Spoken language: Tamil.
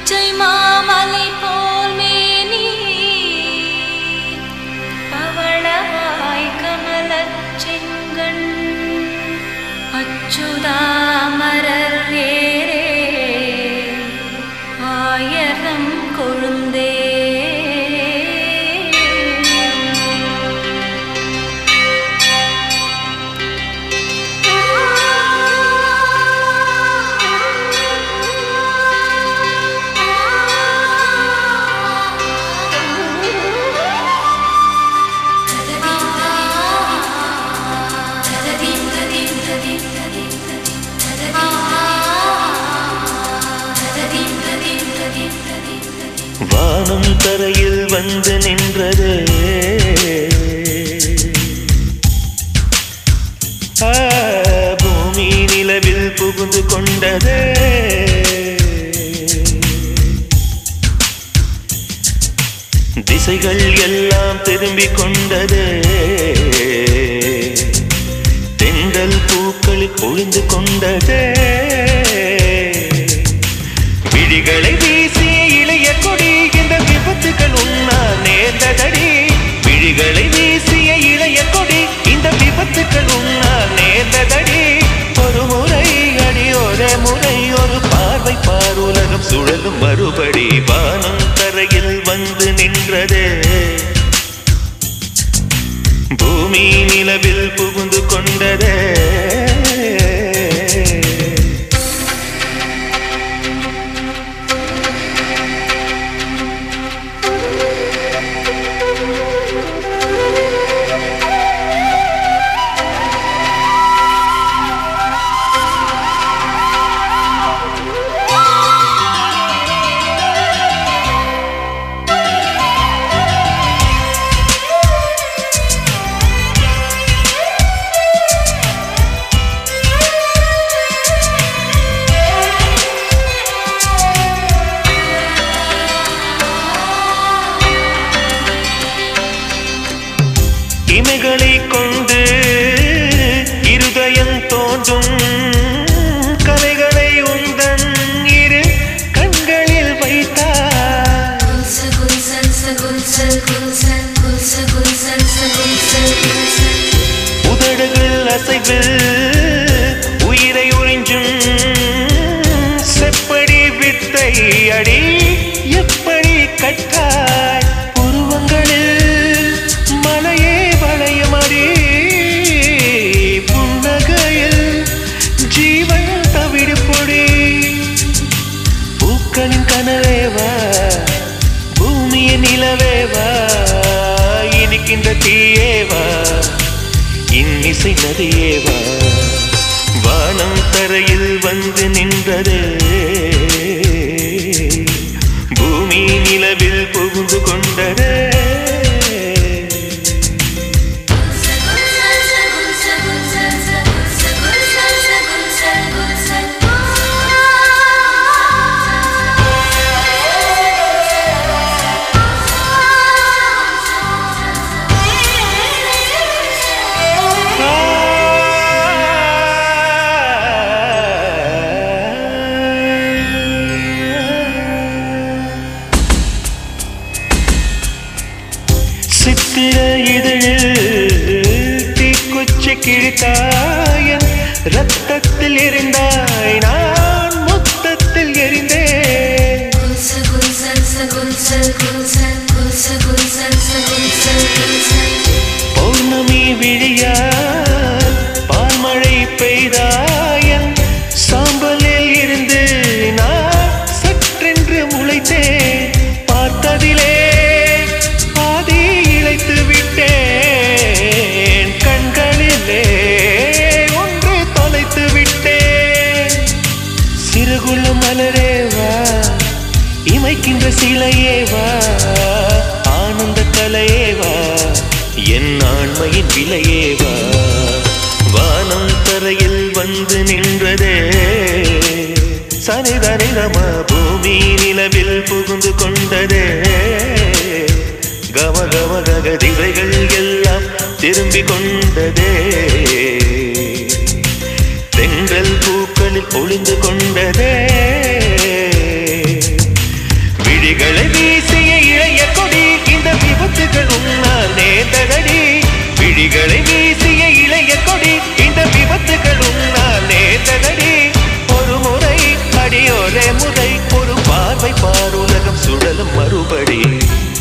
பச்சை மாமலை போல் மேனி பவளவாய் கமலச் செங்கண் அச்சுதாமரர் ஏரே ஆயரம் கொழுந்தே வானம் தரையில் வந்து நின்றது ஆ, பூமி நிலவில் புகுந்து கொண்டது திசைகள் எல்லாம் திரும்பிக் கொண்டது தென்றல் பூக்கள் பொழிந்து கொண்டது விழிகளை வீசிய இளைய கொடி இந்த விபத்துகள் உண்ணா நேர்ந்ததடி விழிகளை வீசிய இளைய கொடி இந்த விபத்துகள் உண்ணா நேர்ந்ததடி ஒரு முறை அடி ஒரு முறை ஒரு பார்வை பார் உலகம் சுழலும் மறுபடி வானம் தரையில் வந்து நின்றது பூமி நிலவில் புகுந்து கொண்டதே இமைகளை கொண்டு இருதயம் தோன்றும் கலைகளை உந்தன் இரு கண்களில் வைத்தார் உதடுகள் அசைவில் உயிரை உறிஞ்சும் செப்படி வித்தை அடி எப்படி கட்டாய் உருவங்களில் மலையே வளையமடி புன்னகையில் ஜீவன் தவிடு பொடி பூக்களின் கனவேவா பூமியின் நிலவேவா இனிக்கின்ற தீயேவா இன்னிசை நதியேவா வானம் தரையில் வந்து நின்றது பூமி நிலவில் புகுந்து கொண்டதே சித்திர இதழில் தீக்குச்சி கிழித்தாயன் ரத்தத்தில் எரிந்தாய் நான் மொத்தத்தில் எரிந்தேன் பௌர்ணமி விழியால் பால்மழை பெய்தாயன் சாம்பலில் இருந்து நான் சற்றென்று முளைத்தேன் பார்த்ததிலே பாதி இழைத்து விட்டேன் கண்களிலே ஒன்று தொலைத்து விட்டேன் சிறுகுள்ள மலரேவா இமைக்கின்ற சிலையேவா ஆனந்த கலையேவா என் ஆண்மையின் விலையேவா வானம் தரையில் வந்து நின்றதே சனிதனிதம பூமி நிலவில் புகுந்து கொண்டதே கம கம கக திசைகள் எல்லாம் திரும்பிக் கொண்டதே தென்றல் பூக்களில் ஒளிந்து கொண்டதே தலைமுறை ஒரு பார்வை பாருலகம் சுழலும் மறுபடி